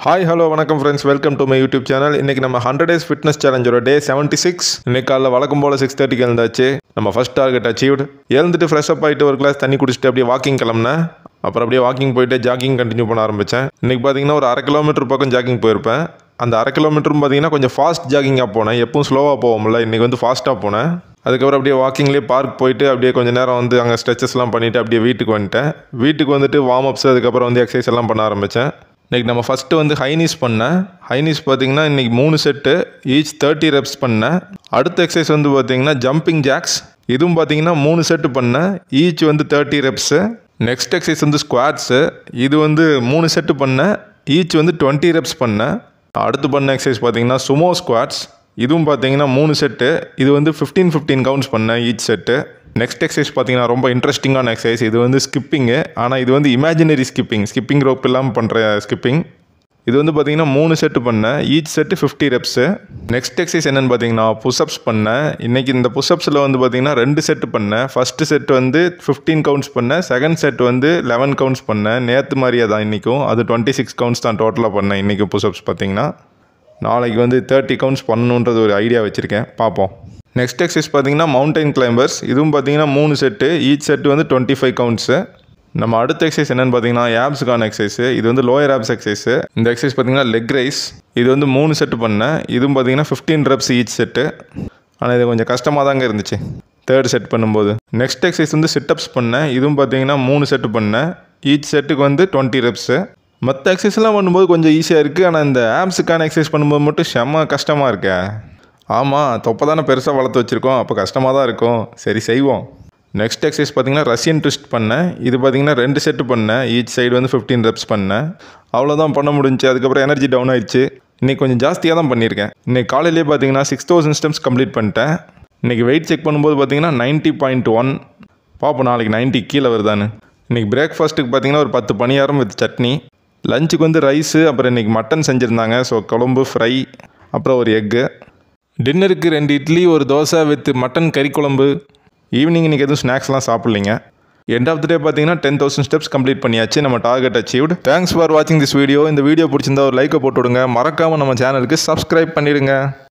hi hello வணக்கம் friends welcome to my YouTube channel இன்னைக்கு நம்ம ஹண்ட்ரட் டேஸ் ஃபிட்னஸ் சேலஞ்சோட டே செவன்ட்டி சிக்ஸ் இன்னைக்கு காலைல வழக்கம் போல் சிக்ஸ் தேர்ட்டிக்கு எழுந்தாச்சு நம்ம ஃபர்ஸ்ட் டார்கெட் அச்சீவ்டு எழுந்துட்டு ஃப்ரெஷ் அப் ஆகிட்டு ஒரு கிளாஸ் தண்ணி குடிச்சிட்டு அப்படியே வாக்கிங் கிளம்புனேன் அப்புறம் அப்படியே வாக்கிங் போயிட்டு ஜாக்கிங் கண்டினியூ பண்ண ஆரம்பித்தேன் இன்னைக்கு பார்த்தீங்கன்னா ஒரு அரை கிலோமீட்டர் பக்கம் ஜாக்கிங் போயிருப்பேன் அந்த அரை கிலோமீட்டரும் பார்த்தீங்கன்னா கொஞ்சம் ஃபாஸ்ட் ஜாகிங்காக போனேன் எப்பவும் ஸ்லோவாக போவோம்ல இன்றைக்கி வந்து ஃபாஸ்ட்டாக போனேன் அதுக்கப்புறம் அப்படியே வாக்கிங்லேயே பார்க் போயிட்டு அப்படியே கொஞ்ச நேரம் வந்து அங்கே ஸ்ட்ரெச்சஸ்லாம் பண்ணிவிட்டு அப்படியே வீட்டுக்கு வந்துட்டேன் வீட்டுக்கு வந்துட்டு வார்ம் அப்ஸ் அதுக்கப்புறம் வந்து எக்ஸசைஸ் எல்லாம் பண்ண ஆரம்பித்தேன் இன்றைக்கி நம்ம ஃபஸ்ட்டு வந்து ஹைனீஸ் பண்ணேன் ஹைனீஸ் பார்த்தீங்கன்னா இன்றைக்கி மூணு செட்டு ஈச் தேர்ட்டி ரெப்ஸ் பண்ணேன் அடுத்த எக்ஸசைஸ் வந்து பார்த்தீங்கன்னா ஜம்பிங் ஜாக்ஸ் இதுவும் பார்த்தீங்கன்னா மூணு செட்டு பண்ணேன் ஈச் வந்து தேர்ட்டி ரெப்ஸு நெக்ஸ்ட் எக்ஸசைஸ் வந்து ஸ்குவாட்ஸு இது வந்து மூணு செட்டு பண்ணேன் ஈச் வந்து டுவெண்ட்டி ரெப்ஸ் பண்ணேன் அடுத்து பண்ண எக்ஸசைஸ் பார்த்தீங்கன்னா சுமோ ஸ்குவாட்ஸ் இதுவும் பார்த்தீங்கன்னா மூணு செட்டு இது வந்து ஃபிஃப்டீன் ஃபிஃப்டீன் கவுண்ட்ஸ் பண்ணேன் ஈச் செட்டு நெக்ஸ்ட் எக்ஸசைஸ் பார்த்தீங்கன்னா ரொம்ப இன்ட்ரெஸ்டிங்கான எக்ஸசைஸ் இது வந்து ஸ்கிப்பிங்கு ஆனால் இது வந்து இமேஜினரி ஸ்கிப்பிங் ஸ்கிப்பிங் ரோப் இல்லாமல் பண்ணுற ஸ்கிப்பிங் இது வந்து பார்த்தீங்கன்னா மூணு செட்டு பண்ணேன் each set fifty reps next exercise என்னென்னு பார்த்தீங்கன்னா புஷ்அப்ஸ் பண்ணேன் இன்றைக்கி இந்த புஷ்அப்ஸில் வந்து பார்த்தீங்கன்னா ரெண்டு செட்டு பண்ணேன் ஃபஸ்ட்டு செட் வந்து ஃபிஃப்டீன் கவுண்ட்ஸ் பண்ணேன் செகண்ட் செட் வந்து லெவன் கவுண்ட்ஸ் பண்ணேன் நேற்று மாதிரியே தான் இன்றைக்கும் அது டுவெண்ட்டி சிக்ஸ் கவுண்ட்ஸ் தான் டோட்டலாக பண்ணேன் இன்றைக்கி புஷ்அப்ஸ் பார்த்தீங்கன்னா நாளைக்கு வந்து தேர்ட்டி கவுண்ட்ஸ் பண்ணணுன்றது ஒரு ஐடியா வச்சுருக்கேன் பார்ப்போம் நெக்ஸ்ட் எக்ஸசைஸ் பார்த்தீங்கன்னா மவுண்டைன் கிளைம்பர்ஸ் இதுவும் பார்த்தீங்கன்னா மூணு செட்டு ஈச் செட்டு வந்து டுவெண்ட்டி ஃபைவ் கவுண்ட்ஸு நம்ம அடுத்த எக்ஸசைஸ் என்னென்னு பார்த்தீங்கன்னா ஆப்ஸுக்கான எக்ஸசைஸ் இது வந்து லோயர் ஆப்ஸ் எக்ஸசைஸ் இந்த எக்ஸசைஸ் பார்த்தீங்கன்னா லெக் ரைஸ் இது வந்து மூணு செட்டு பண்ணேன் இதுவும் பார்த்தீங்கன்னா ஃபிஃப்டீன் ரெப்ஸ் ஈச் செட்டு ஆனால் இது கொஞ்சம் கஷ்டமாக தாங்க இருந்துச்சு தேர்ட் செட் பண்ணும்போது நெக்ஸ்ட் எக்ஸசைஸ் வந்து சிட்டப்ஸ் பண்ணேன் இதுவும் பார்த்தீங்கன்னா மூணு செட்டு பண்ணேன் ஈச் செட்டுக்கு வந்து டுவெண்ட்டி ரெப்ஸு மற்ற எக்ஸசைஸ்லாம் பண்ணும்போது கொஞ்சம் ஈஸியாக இருக்குது ஆனால் இந்த ஆப்ஸுக்கான எக்ஸசைஸ் பண்ணும்போது மட்டும் செம்ம கஷ்டமாக இருக்கே ஆமாம் தொப்பை தானே பெருசாக வளர்த்து வச்சுருக்கோம் அப்போ கஷ்டமாக தான் இருக்கும் சரி செய்வோம் நெக்ஸ்ட் எக்ஸசைஸ் பார்த்தீங்கன்னா ரஷ்யன் ட்விஸ்ட் பண்ணேன் இது பார்த்தீங்கன்னா ரெண்டு செட்டு பண்ணேன் ஈச் சைடு வந்து ஃபிஃப்டீன் ரெப்ஸ் பண்ணேன் அவ்வளோதான் பண்ண முடிஞ்சு அதுக்கப்புறம் எனர்ஜி டவுன் ஆயிடுச்சு இன்றைக்கி கொஞ்சம் ஜாஸ்தியாக தான் பண்ணியிருக்கேன் இன்றைக்கி காலையிலேயே பார்த்தீங்கன்னா சிக்ஸ் தௌசண்ட் ஸ்டெம்ஸ் கம்ப்ளீட் பண்ணிட்டேன் இன்றைக்கி வெயிட் செக் பண்ணும்போது பார்த்தீங்கன்னா நைன்ட்டி பாயிண்ட் ஒன் பார்ப்போம் நாளைக்கு நைன்ட்டி கீழே வருதான்னு இன்றைக்கி பிரேக்ஃபாஸ்ட்டுக்கு பார்த்தீங்கன்னா ஒரு பத்து பணியாரம் வித் சட்னி லஞ்சுக்கு வந்து ரைஸு அப்புறம் இன்றைக்கி மட்டன் செஞ்சுருந்தாங்க ஸோ குழம்பு ஃப்ரை அப்புறம் ஒரு எக்கு டின்னருக்கு ரெண்டு இட்லி ஒரு தோசை வித் மட்டன் கறி குழம்பு ஈவினிங் இன்றைக்கி எதுவும் ஸ்நாக்ஸ்லாம் சாப்பிட்லிங்க எண்ட் ஆஃப் த டே பார்த்தீங்கன்னா டென் தௌசண்ட் ஸ்டெப்ஸ் கம்ப்ளீட் பண்ணியாச்சு நம்ம டார்கெட் அச்சீவ்டு தேங்க்ஸ் ஃபார் வாட்சிங் திஸ் வீடியோ இந்த வீடியோ பிடிச்சிருந்தா ஒரு லைக்கை போட்டு விடுங்க மறக்காமல் நம்ம சேனலுக்கு சப்ஸ்கிரைப் பண்ணிடுங்க